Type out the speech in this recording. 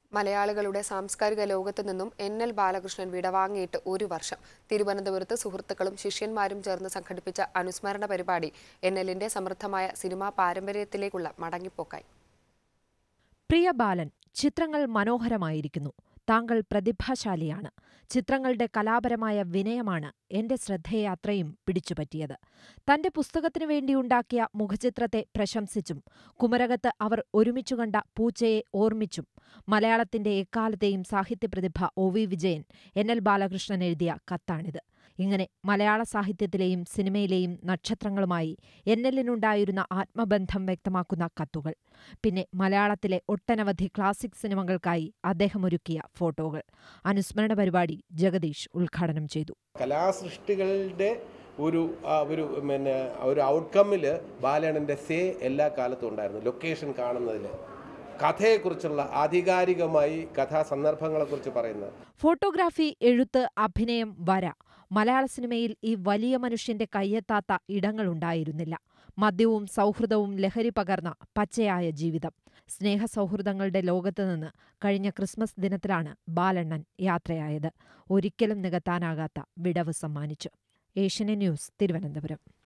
മലയാളികളുടെ സാംസ്കാരിക ലോകത്തു നിന്നും എൻ എൽ ബാലകൃഷ്ണൻ വിടവാങ്ങിയിട്ട് ഒരു വർഷം തിരുവനന്തപുരത്ത് സുഹൃത്തുക്കളും ശിഷ്യന്മാരും ചേർന്ന് സംഘടിപ്പിച്ച അനുസ്മരണ പരിപാടി എൻ എല്ലിന്റെ സമൃദ്ധമായ സിനിമാ പാരമ്പര്യത്തിലേക്കുള്ള മടങ്ങിപ്പോക്കായി പ്രിയ ബാലൻ ചിത്രങ്ങൾ മനോഹരമായിരിക്കുന്നു താങ്കൾ പ്രതിഭാശാലിയാണ് ചിത്രങ്ങളുടെ കലാപരമായ വിനയമാണ് എന്റെ ശ്രദ്ധയെ അത്രയും പിടിച്ചുപറ്റിയത് തന്റെ പുസ്തകത്തിനു വേണ്ടിയുണ്ടാക്കിയ മുഖചിത്രത്തെ പ്രശംസിച്ചും കുമരകത്ത് അവർ ഒരുമിച്ചു കണ്ട പൂച്ചയെ ഓർമ്മിച്ചും മലയാളത്തിന്റെ എക്കാലത്തെയും സാഹിത്യപ്രതിഭ O V Vijayan N L Balakrishnan എഴുതിയ കത്താണിത് ഇങ്ങനെ മലയാള സാഹിത്യത്തിലെയും സിനിമയിലെയും നക്ഷത്രങ്ങളുമായി എൻ എല്ലിനുണ്ടായിരുന്ന ആത്മബന്ധം വ്യക്തമാക്കുന്ന കത്തുകൾ പിന്നെ മലയാളത്തിലെ ഒട്ടനവധി ക്ലാസിക് സിനിമകൾക്കായി അദ്ദേഹം ഒരുക്കിയ ഫോട്ടോകൾ അനുസ്മരണ പരിപാടി ജഗദീഷ് ഉദ്ഘാടനം ചെയ്തു കലാസൃഷ്ടികളുടെ ഒരു ആ, ഒരു പിന്നെ ഒരു ഔട്ട്കമ്മിൽ ബാലണൻ്റെ സേ എല്ലാ കാലത്തും ഉണ്ടായിരുന്നു ലൊക്കേഷൻ കാണുന്നതിൽ കഥയെക്കുറിച്ചുള്ള ആധികാരികമായി കഥാസന്ദർഭങ്ങളെക്കുറിച്ച് പറയുന്നത് ഫോട്ടോഗ്രാഫി എഴുത്ത് അഭിനയം വര മലയാള സിനിമയിൽ ഈ വലിയ മനുഷ്യന്റെ കയ്യെത്താത്ത ഇടങ്ങളുണ്ടായിരുന്നില്ല മദ്യവും സൗഹൃദവും ലഹരി പകർന്ന പച്ചയായ ജീവിതം സ്നേഹസൗഹൃദങ്ങളുടെ ലോകത്തുനിന്ന് കഴിഞ്ഞ ക്രിസ്മസ് ദിനത്തിലാണ് ബാലണ്ണൻ യാത്രയായത് ഒരിക്കലും നികത്താനാകാത്ത വിടവ് സമ്മാനിച്ചു ഏഷ്യനെ ന്യൂസ് തിരുവനന്തപുരം